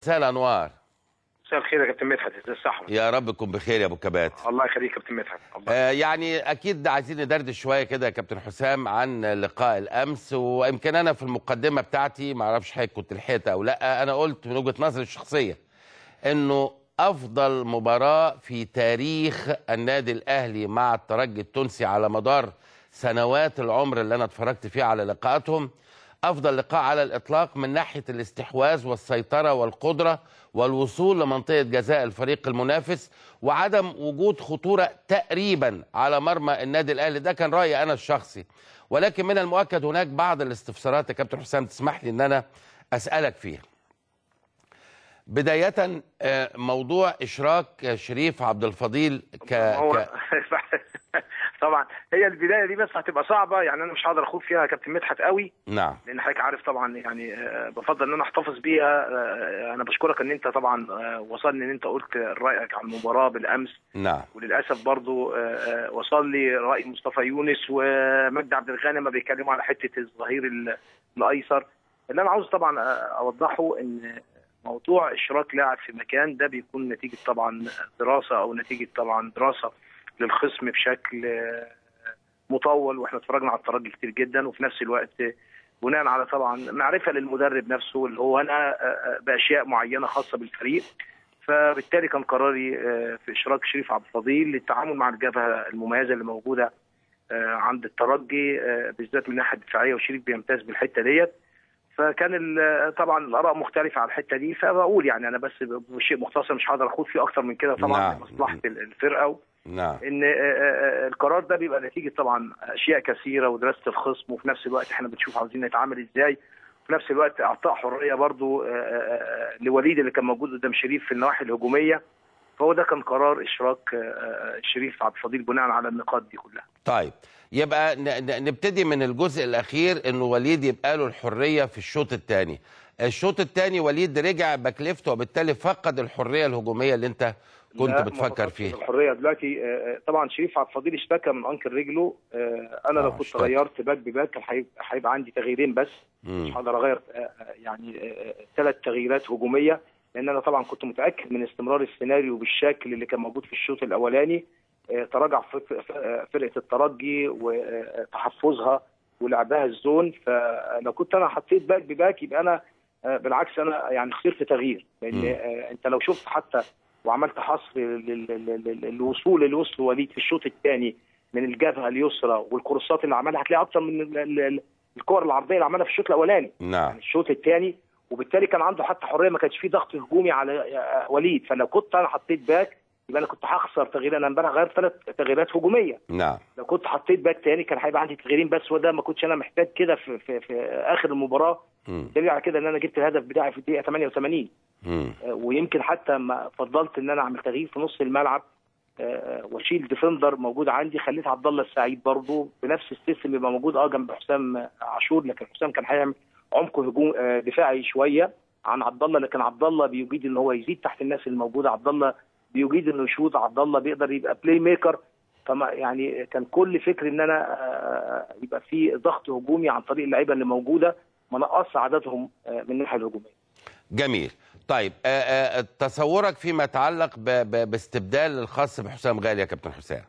مساء الانوار مساء الخير يا كابتن مدحت ازي الصحة يا رب تكون بخير يا ابو كبات الله يخليك يا كابتن مدحت الله آه يعني اكيد عايزين ندردش شويه كده يا كابتن حسام عن لقاء الامس ويمكن انا في المقدمه بتاعتي ما اعرفش حضرتك كنت لحقت او لا انا قلت من وجهه نظري الشخصيه انه افضل مباراه في تاريخ النادي الاهلي مع الترجي التونسي على مدار سنوات العمر اللي انا اتفرجت فيها على لقاءاتهم افضل لقاء على الاطلاق من ناحيه الاستحواذ والسيطره والقدره والوصول لمنطقه جزاء الفريق المنافس وعدم وجود خطوره تقريبا على مرمى النادي الاهلي ده كان رايي انا الشخصي ولكن من المؤكد هناك بعض الاستفسارات يا كابتن حسام تسمح لي ان انا اسالك فيها بدايه آه، موضوع اشراك شريف عبد الفضيل ك... هو ك... طبعا هي البداية دي بس هتبقى صعبة يعني أنا مش هقدر أخوض فيها يا كابتن مدحت قوي نعم لأن حضرتك عارف طبعا يعني آه، بفضل إن أنا أحتفظ بيها آه، أنا بشكرك إن أنت طبعا آه، وصلني إن أنت قلت رأيك عن المباراة بالأمس نعم وللاسف برضو آه، آه، وصل لي راي مصطفى يونس ومجدي عبد الغني ما بيتكلموا على حته الظهير ال- الايسر اللي انا عاوز طبعا آه، اوضحه ان موضوع اشراك لاعب في مكان ده بيكون نتيجه طبعا دراسه او نتيجه طبعا دراسه للخصم بشكل آه، مطول واحنا اتفرجنا على الترجي كتير جدا وفي نفس الوقت آه، بناء على طبعا معرفه للمدرب نفسه اللي هو انا آه، آه، باشياء معينه خاصه بالفريق فبالتالي كان قراري آه، في اشراك شريف عبد الفضيل للتعامل مع الجبهه المميزه اللي موجوده آه، عند الترجي آه، بالذات من الناحيه الدفاعيه وشريف بيمتاز بالحته ديت فكان ال- طبعا الاراء مختلفه على الحته دي فبقول يعني انا بس بشيء مختصر مش هقدر اخوض فيه اكتر من كده طبعا نعم. لمصلحه الفرقه نعم ان آه، آه، القرار ده بيبقى نتيجه طبعا اشياء كثيره ودراسه الخصم وفي نفس الوقت احنا بنشوف عاوزين نتعامل ازاي في نفس الوقت اعطاء حريه برضو آه، آه، آه، لوليد اللي كان موجود قدام شريف في النواحي الهجوميه فهو ده كان قرار اشراك آه، آه، شريف عبد الفضيل بناء على النقاط دي كلها طيب يبقى ن- ن- نبتدي من الجزء الاخير انه وليد يبقى له الحريه في الشوط الثاني الشوط الثاني وليد رجع باك ليفت وبالتالي فقد الحريه الهجوميه اللي انت كنت لا، ما بتفكر فكرتش فيها في الحريه دلوقتي آه، آه، طبعا شريف عبد الفضيل اشتكى من انكل رجله آه، انا لو آه، كنت اشتكى. غيرت باك بباك كان هيبقى هيبقى عندي تغييرين بس مم. مش هقدر اغير آه، آه، يعني ثلاث تغييرات هجوميه لان انا طبعا كنت متاكد من استمرار السيناريو بالشكل اللي كان موجود في الشوط الاولاني آه، تراجع فرق- آه، فرقه الترجي وتحفظها ولعبها الزون فلو كنت انا حطيت باك بباك يبقى انا آه، بالعكس انا يعني خسرت تغيير لان مم. آه، انت لو شفت حتى وعملت حصر لل- لل- لل- للوصول اللي وصل وليد في الشوط الثاني من الجبهه اليسرى والكورسات اللي عملها هتلاقي اكتر من ال- ال- ال- الكور العرضيه اللي عملها في الشوط الاولاني نعم يعني الشوط الثاني وبالتالي كان عنده حتى حريه ما كانش فيه ضغط هجومي على آه، وليد فلو كنت انا حطيت باك يبقى انا كنت هخسر تغيير انا امبارح غيرت ثلاث تغييرات هجوميه نعم لو كنت حطيت باك تاني كان هيبقى عندي تغييرين بس وده ما كنتش انا محتاج كده في, في, في اخر المباراه مم. دليل على كده ان انا جبت الهدف بتاعي في الدقيقه 88 مم. آه، ويمكن حتى ما فضلت ان انا اعمل تغيير في نص الملعب آه، واشيل ديفندر موجود عندي خليت عبد الله السعيد برضه بنفس السيستم يبقى موجود اه جنب حسام عاشور لكن حسام كان هيعمل عمق هجوم آه، دفاعي شويه عن عبد الله لكن عبد الله بيجيد ان هو يزيد تحت الناس الموجوده عبد الله بيجيد انه يشوط عبد الله بيقدر يبقى بلاي ميكر فما يعني كان كل فكر ان انا آه، يبقى في ضغط هجومي عن طريق اللعيبه اللي موجوده ما نقص عددهم آه، من الناحيه الهجوميه جميل طيب آه، آه، تصورك فيما يتعلق ب- ب- باستبدال الخاص بحسام غالي يا كابتن حسام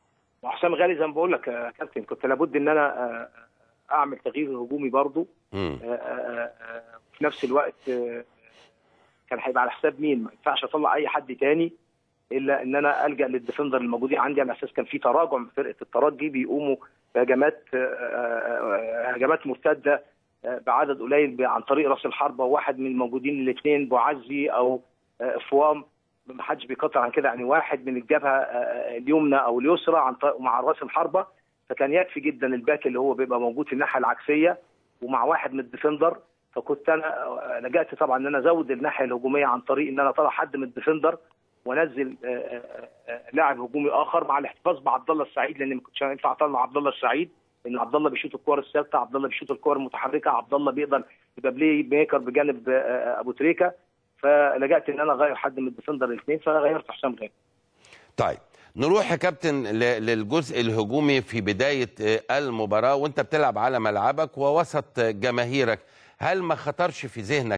وحسام غالي زي ما بقول لك يا كابتن كنت لابد ان انا آه، اعمل تغيير هجومي برضه مم. آه، آه، آه، في نفس الوقت آه، كان هيبقى على حساب مين ما ينفعش اطلع اي حد تاني الا ان انا الجا للديفندر الموجودين عندي على اساس كان في تراجع من فرقه الترجي بيقوموا بهجمات آه، آه، آه، هجمات مرتده آه، بعدد قليل ب- عن طريق راس الحربه واحد من الموجودين الاثنين بوعزي او آه، فوام ما حدش بيقطع عن كده يعني واحد من الجبهه آه، اليمنى او اليسرى عن طريق مع راس الحربه فكان يكفي جدا الباك اللي هو بيبقى موجود في الناحيه العكسيه ومع واحد من الديفندر فكنت انا آه، لجأت طبعا ان انا ازود الناحيه الهجوميه عن طريق ان انا اطلع حد من الديفندر وانزل آه، آه، آه، لاعب هجومي اخر مع الاحتفاظ بعبد الله السعيد لان ما كنتش هينفع اطلع عبد الله السعيد لان عبد الله بيشوط الكور الثابته عبد الله بيشوط الكور المتحركه عبد الله بيقدر يبقى بلاي ميكر بجانب آه، آه، ابو تريكه فلجأت ان انا اغير حد من الديفندر الاثنين فغيرت حسام غالي طيب نروح يا كابتن ل- للجزء الهجومي في بداية آه، المباراة وانت بتلعب على ملعبك ووسط آه، جماهيرك هل ما خطرش في ذهنك